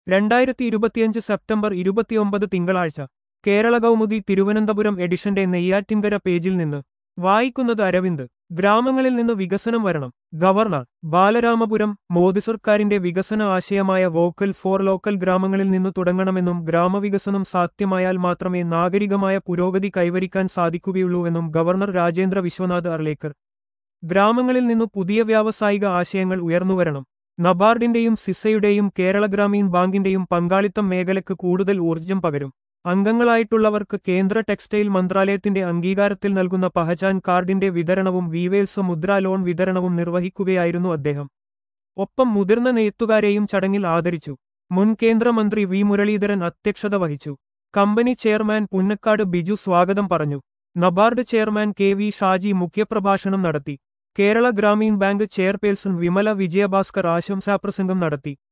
രണ്ടായിരത്തി ഇരുപത്തിയഞ്ച് സെപ്റ്റംബർ ഇരുപത്തിയൊമ്പത് തിങ്കളാഴ്ച കേരള കൗമുദി തിരുവനന്തപുരം എഡിഷന്റെ നെയ്യാറ്റിൻകര പേജിൽ നിന്ന് വായിക്കുന്നത് അരവിന്ദ് ഗ്രാമങ്ങളിൽ നിന്ന് വികസനം വരണം ഗവർണർ ബാലരാമപുരം മോദി സർക്കാരിന്റെ വികസന ആശയമായ വോക്കൽ ഫോർ ലോക്കൽ ഗ്രാമങ്ങളിൽ നിന്ന് തുടങ്ങണമെന്നും ഗ്രാമവികസനം സാധ്യമായാൽ മാത്രമേ നാഗരികമായ പുരോഗതി കൈവരിക്കാൻ സാധിക്കുകയുള്ളൂവെന്നും ഗവർണർ രാജേന്ദ്ര വിശ്വനാഥ് അർലേക്കർ ഗ്രാമങ്ങളിൽ നിന്നു പുതിയ വ്യാവസായിക ആശയങ്ങൾ ഉയർന്നുവരണം നബാർഡിന്റെയും സിസയുടെയും കേരള ഗ്രാമീൺ ബാങ്കിന്റെയും പങ്കാളിത്തം മേഖലയ്ക്ക് കൂടുതൽ ഊർജ്ജം പകരും അംഗങ്ങളായിട്ടുള്ളവർക്ക് കേന്ദ്ര ടെക്സ്റ്റൈൽ മന്ത്രാലയത്തിന്റെ അംഗീകാരത്തിൽ നൽകുന്ന പഹചാൻ കാർഡിന്റെ വിതരണവും വീവേൽസ് മുദ്രാ ലോൺ വിതരണവും നിർവഹിക്കുകയായിരുന്നു അദ്ദേഹം ഒപ്പം മുതിർന്ന നെയ്ത്തുകാരെയും ചടങ്ങിൽ ആദരിച്ചു മുൻ കേന്ദ്രമന്ത്രി വി മുരളീധരൻ അധ്യക്ഷത വഹിച്ചു കമ്പനി ചെയർമാൻ പുന്നക്കാട് ബിജു സ്വാഗതം പറഞ്ഞു NABARD chairman K V Shaji മുഖ്യപ്രഭാഷണം നടത്തി കേരള ഗ്രാമീൺ ബാങ്ക് ചെയർപേഴ്സൺ വിമല വിജയഭാസ്കർ ആശംസാപ്രസംഗം നടത്തി